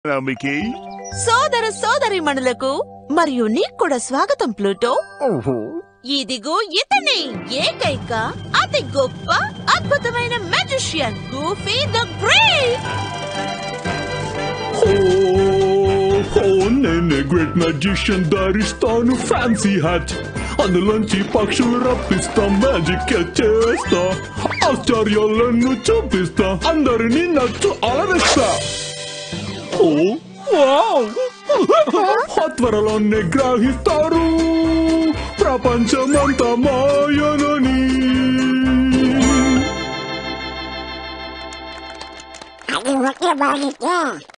Mickey సోదర సోదరి మణులకు మరియు నీకు కూడా స్వాగతం ప్లూటో ఓహో ఇదిగో ఇతనే ఏకైక అతి గొప్ప అద్భుతమైన మ్యాజిషియన్ గూఫీ ద గ్రేట్ హో హో నేనే గ్రేట్ మ్యాజిషియన్ ధరిస్తాను ఫ్యాన్సీ హ్యాట్ అందులోంచి పక్షులు రప్పిస్తా మ్యాజిక్ చేస్తా ఆశ్చర్యాలను చూపిస్తా అందరినీ నచ్చు అలరిస్తా ఓ వావ్ త్వరలోనే గ్రహిస్తారు ప్రపంచమంతా మాయనని అది ఒకే బాధ్యత